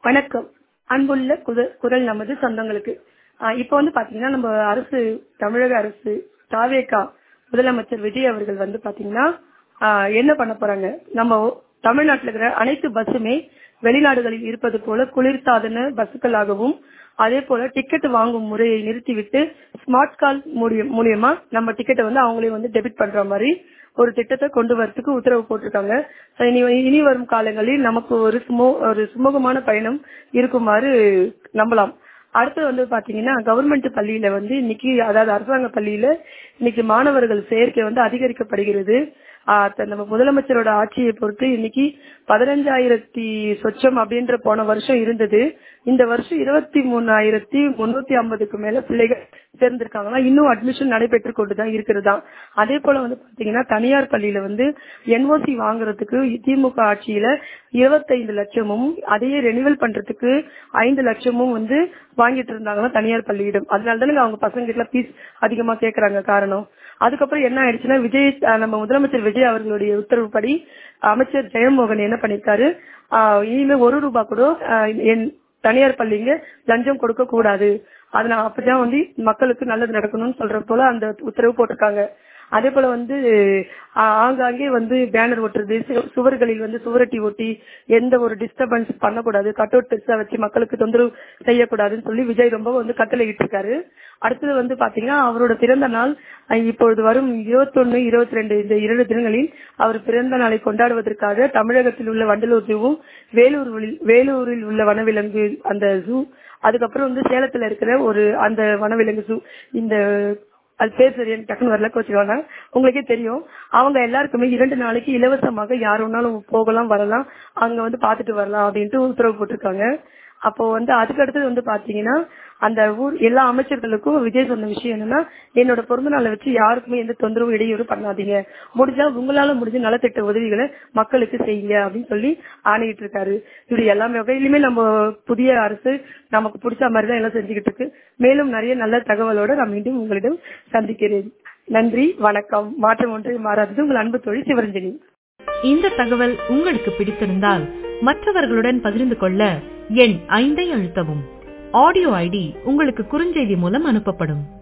வணக்கம் அன்புள்ள குத- குரல் நமது சொந்தங்களுக்கு ஆஹ் இப்ப வந்து பாத்தீங்கன்னா நம்ம அரசு தமிழக அரசு தாவேகா முதலமைச்சர் விஜய் அவர்கள் வந்து பாத்தீங்கன்னா ஆஹ் என்ன பண்ண போறாங்க நம்ம தமிழ்நாட்டில் இருக்கிற அனைத்து பஸ்ஸுமே வெளிநாடுகளில் இருப்பது போல குளிர்சாதன பஸ்ஸுகளாகவும் அதே போல டிக்கெட் வாங்கும் முறையை நிறுத்திவிட்டு ஸ்மார்ட் கார்டு மூலியமா நம்ம டிக்கெட்டை வந்து அவங்களே வந்து டெபிட் பண்ற மாதிரி ஒரு திட்டத்தை கொண்டு வரதுக்கு உத்தரவு போட்டிருக்காங்க So, இனி இனி வரும் காலங்களில் நமக்கு ஒரு சுமூ ஒரு சுமூகமான பயணம் இருக்குமாறு நம்பலாம் அடுத்து வந்து பாத்தீங்கன்னா கவர்மெண்ட் பள்ளியில வந்து இன்னைக்கு அதாவது அரசாங்க பள்ளியில இன்னைக்கு மாணவர்கள் சேர்க்கை வந்து அதிகரிக்கப்படுகிறது ஆஹ் த- நம்ம முதலமைச்சரோட ஆட்சியை பொறுத்து இன்னைக்கு பதினஞ்சாயிரத்தி சொச்சம் அப்படின்ற போன வருஷம் இருந்தது இந்த வருஷம் இருபத்தி மூணாயிரத்தி முன்னூத்தி ஐம்பதுக்கு மேல பிள்ளைகள் சேர்ந்திருக்காங்களா இன்னும் அட்மிஷன் நடைபெற்று கொண்டுதான் இருக்கிறதா அதே போல வந்து பாத்தீங்கன்னா தனியார் பள்ளியில வந்து என்ஓசி வாங்குறதுக்கு திமுக ஆட்சியில இருபத்தைந்து லட்சமும் அதையே ரெனிவல் பண்றதுக்கு ஐந்து லட்சமும் வந்து வாங்கிட்டு இருந்தாங்கன்னா தனியார் பள்ளியிடம் அதனால தானே அவங்க பசங்க கிட்ட ஃபீஸ் அதிகமா கேக்குறாங்க காரணம் அதுக்கப்புறம் என்ன ஆயிடுச்சுன்னா விஜய் அஹ் நம்ம முதலமைச்சர் விஜய் அவர்களுடைய உத்தரவுப்படி அமைச்சர் ஜெயமோகன் என்ன பண்ணிருக்காரு ஆஹ் இனிமே ஒரு ரூபாய் கூட ஆஹ் என் தனியார் பள்ளிங்க லஞ்சம் கொடுக்க கூடாது அதனால அப்பதான் வந்து மக்களுக்கு நல்லது நடக்கணும்னு சொல்ற போல அந்த உத்தரவு போட்டிருக்காங்க அதே போல வந்து ஆஹ் ஆங்காங்கே வந்து பேனர் ஒட்டுறது சு- சுவர்களில் வந்து சுவரட்டி ஒட்டி எந்த ஒரு டிஸ்டர்பன்ஸ் பண்ணக்கூடாது கட் அவுட் பெருசா வச்சு மக்களுக்கு தொந்தரவு செய்யக்கூடாதுன்னு சொல்லி விஜய் ரொம்ப வந்து கட்டளை இட்டிருக்காரு அடுத்தது வந்து பாத்தீங்கன்னா அவரோட பிறந்த நாள் அஹ் இப்பொழுது வரும் இருபத்தொன்னு இருபத்தி ரெண்டு இந்த இரண்டு தினங்களில் அவர் பிறந்த நாளை கொண்டாடுவதற்காக தமிழகத்தில் உள்ள வண்டலூர் ஜூவும் வேலூரில் வேலூரில் உள்ள வனவிலங்கு அந்த ஜூ அதுக்கப்புறம் வந்து சேலத்துல இருக்கிற ஒரு அந்த வனவிலங்கு ஜூ இந்த அது பேர் சரி எனக்கு டக்குனு வரல கோச்சுக்கோங்க உங்களுக்கே தெரியும் அவங்க எல்லாருக்குமே இரண்டு நாளைக்கு இலவசமாக யார் வேணாலும் போகலாம் வரலாம் அங்க வந்து பாத்துட்டு வரலாம் அப்படின்ட்டு உத்தரவு போட்டிருக்காங்க அப்போ வந்து அதுக்கு அடுத்தது வந்து பாத்தீங்கன்னா அந்த ஊர் எல்லா அமைச்சர்களுக்கும் விஜய் சொன்ன விஷயம் என்னன்னா என்னோட பிறந்த நாளை வச்சு யாருக்குமே எந்த தொந்தரவும் இடையூறு பண்ணாதீங்க முடிஞ்சா உங்களால முடிஞ்ச நலத்திட்ட உதவிகளை மக்களுக்கு செய்யுங்க அப்படின்னு சொல்லி ஆணையிட்டு இருக்காரு இப்படி எல்லாமே வகையிலுமே நம்ம புதிய அரசு நமக்கு பிடிச்ச மாதிரி தான் எல்லாம் செஞ்சுக்கிட்டு இருக்கு மேலும் நிறைய நல்ல தகவலோட நான் மீண்டும் உங்களிடம் சந்திக்கிறேன் நன்றி வணக்கம் மாற்றம் ஒன்றே மாறாதது உங்கள் அன்பு தொழில் சிவரஞ்சனி இந்த தகவல் உங்களுக்கு பிடித்திருந்தால் மற்றவர்களுடன் பகிர்ந்து கொள்ள எண் ஐந்தை அழுத்தவும் ஆடியோ ஐடி உங்களுக்கு குறுஞ்செய்தி மூலம் அனுப்பப்படும்